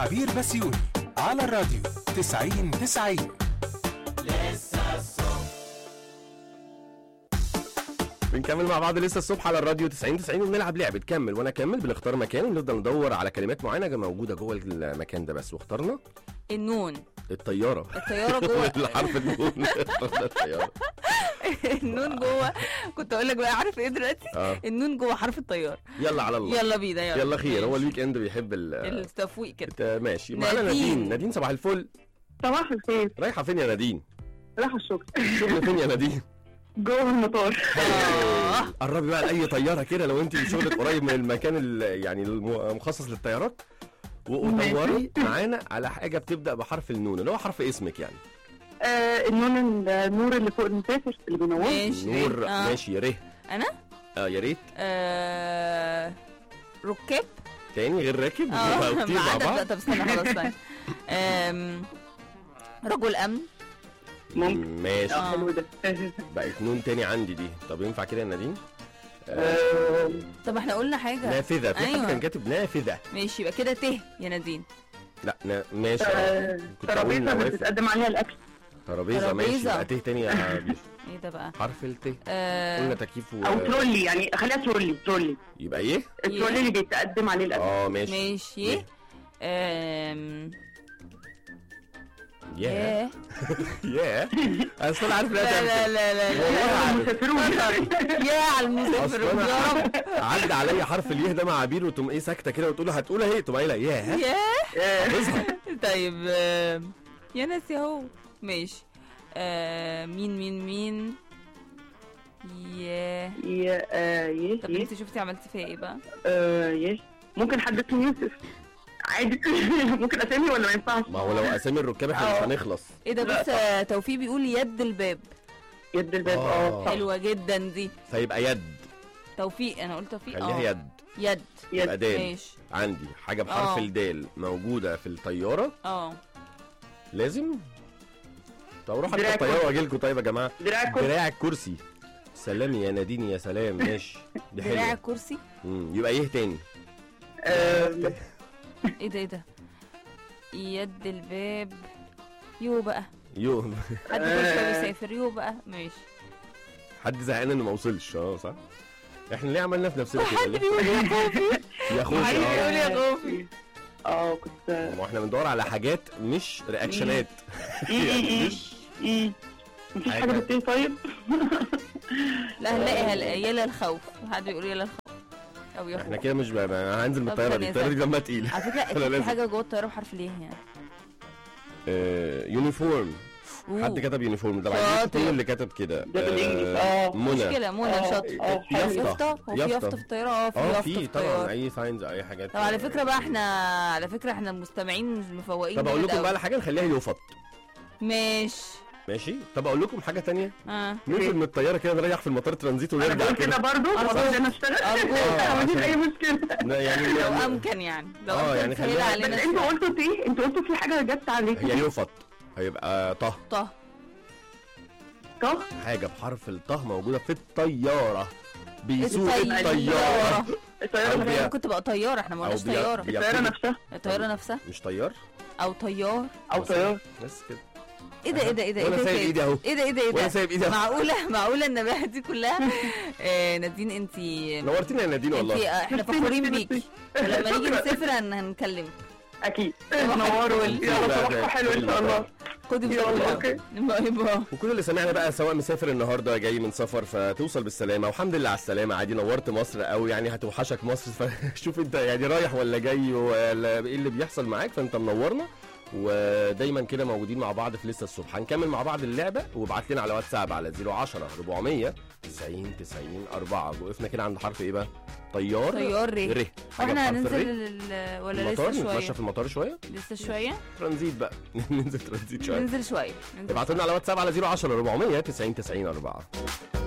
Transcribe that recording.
عبير بسيوني على الراديو 90 90 بنكمل مع بعض لسه الصبح على الراديو 90 90 وبنلعب لعبه كمل وانا اكمل بنختار مكان ونفضل ندور على كلمات معينه موجوده جوه المكان ده بس واخترنا النون الطياره الطياره جوه الحرف النون اخترنا الطياره النون جوه كنت اقول لك بقى عارف ايه دلوقتي اه النون جوه حرف الطيار يلا على الله يلا بينا يلا يلا خير هو ماشي. الويك اند بيحب ال التفويق كده الت- ماشي معانا نادين. نادين نادين صباح الفل صباح الخير رايحه فين يا نادين راح الشغل شغل فين يا نادين جوه المطار آه. قربي بقى لاي طياره كده لو انت شغلك قريب من المكان ال- يعني الم- المخصص للطيارات ودوري معانا على حاجه بتبدا بحرف النون اللي هو حرف اسمك يعني آه النون النور اللي فوق المسافر اللي بينور ماشي نور آه. ماشي يا ره انا اه يا ريت آه... ركاب تاني غير راكب اه يبقى كتير ما مع عدا بعض طب استنى خلاص ثانية. آم، رجل امن ممكن ماشي آه. حلو ده بقت نون تاني عندي دي طب ينفع كده يا نادين آه، آه، طب احنا قلنا حاجه نافذه في حد أيوة. كان كاتب نافذه ماشي يبقى كده ته يا نادين لا نا... ماشي آه. آه، كنت أقول ترابيزه نوافذ. بتتقدم عليها الاكل ترابيزه ماشي ترابيزة. يبقى ته تاني يا عبير ايه ده بقى حرف الت قلنا آه... تكييف و... او ترولي يعني خليها ترولي ترولي يبقى ايه الترولي اللي بيتقدم عليه الاكل اه ماشي ماشي آم... يا ياه. يا اصل انا عارف لا لا لا لا لا لا والله عارف المسافرون يا على المسافر اصل يا انا رب عدى عليا حرف اليه ده مع عبير وتقوم ايه ساكته كده وتقول له هتقول ايه تقوم قايله ياه ياه حافظها طيب آم، يا ناسي اهو ماشي آه مين مين مين ياه يا آه، يه طب يه انت شفتي عملتي فيها ايه بقى؟ آه، يه ممكن حد اسمه يوسف عادي ممكن اسامي ولا ما ينفعش ما هو لو اسامي الركاب احنا مش آه. هنخلص ايه ده لا، بص آه، توفيق بيقول يد الباب يد الباب آه. اه صح. حلوه جدا دي فيبقى يد توفيق انا قلت توفيق خليها اه يد يد يبقى يد دال ماشي عندي حاجه بحرف آه. الدال موجوده في الطياره اه لازم طب اروح دراع اركب الطياره واجي لكم طيب يا جماعه دراع كرسي دراع الكرسي سلام يا نادين يا سلام ماشي دي دراع حلوه الكرسي مم، يبقى ايه تاني آه، ايه ده ايه ده يد الباب يو بقى يو حد كل شويه بيسافر يو بقى ماشي حد زهقان انه ما وصلش اه صح احنا ليه عملنا في نفسنا كده حد ليه؟ بيقول يا خوفي يا خوفي حد اه بيقول يا خوفي اه كنت ما احنا بندور على حاجات مش رياكشنات يعني مش مم. مفيش حاجة. حاجه بتطير طيب لا هنلاقي هل- يا للخوف حد بيقول يا للخوف او يا احنا خوف كده مش بقى أنا هنزل من طب الطياره دي ثانية، الطياره دي دمها تقيل على فكره أنا اكيد في لازم. حاجه جوه الطياره بحرف ليه يعني آه، يونيفورم حد أوه. كتب يونيفورم ده شاطر. بعد مين اللي كتب كده ده بالإنجليزي. آه، آه. منى مشكله منى آه، شاطر آه، حلو. يافطه هو في يافطة. يافطه في الطياره اه في اه يافطه في في طبعا الطياره اي ساينز اي حاجات طب على فكره بقى احنا على فكره احنا المستمعين مفوقين طب اقول جامد لكم بقى أوي. على حاجه نخليها يوفط ماشي ماشي طب اقول لكم حاجه تانية اه ننزل من الطياره كده نريح في المطار ترانزيت انا ونرجع بقول كده كده برضو أرجوك. وافضل انا اشتغل أرجوك. آه، مفيش عشان- اي مشكله لا، يعني لو يعني- امكن يعني لو آه، امكن يعني تسهل خليها- علينا بس انتوا شوية. قلتوا ايه انتوا قلتوا في حاجه جت عليكم هي يوفط هيبقى طه طه طه حاجه بحرف الطه موجوده في الطياره بيسوق الطيارة. الطياره الطياره أو طب بي- هي ممكن تبقى طياره احنا ما أو قلناش بي- طياره بي- الطياره نفسها الطياره نفسها مش طيار او طيار او طيار بس كده ايه ده ايه ده ايه ده وانا ايه ده سايب إيه ايدي ده؟ اهو ايه ده ايه ده ايه وانا ده سايب ايدي اهو معقوله معقوله النباهه دي كلها آه نادين انت نورتيني يا نادين انت والله احنا ميرسي، فخورين ميرسي، بيكي ولما نيجي شكراً. نسافر هن- هنكلمك اكيد صباح نوروا الفل. يلا صباحكم حلو ان شاء الله خدي يلا، بسرعه أوكي. باي باي وكل اللي سمعنا بقى سواء مسافر النهارده جاي من سفر فتوصل بالسلامه والحمد لله على السلامه عادي نورت مصر او يعني هتوحشك مصر فشوف انت يعني رايح ولا جاي ولا ايه اللي بيحصل معاك فانت منورنا ودايما كده موجودين مع بعض في لسه الصبح هنكمل مع بعض اللعبه وابعت لنا على واتساب على 010 400 90 90 4 وقفنا كده عند حرف ايه بقى؟ طيار طيار ري ره حاجة احنا بحرف هننزل الر. ال- ولا المطار لسه نتمشى شويه في المطار شويه لسه شويه ترانزيت بقى ننزل ترانزيت شويه ننزل شويه ننزل ابعتوا لنا على واتساب على 010 400 90 90 4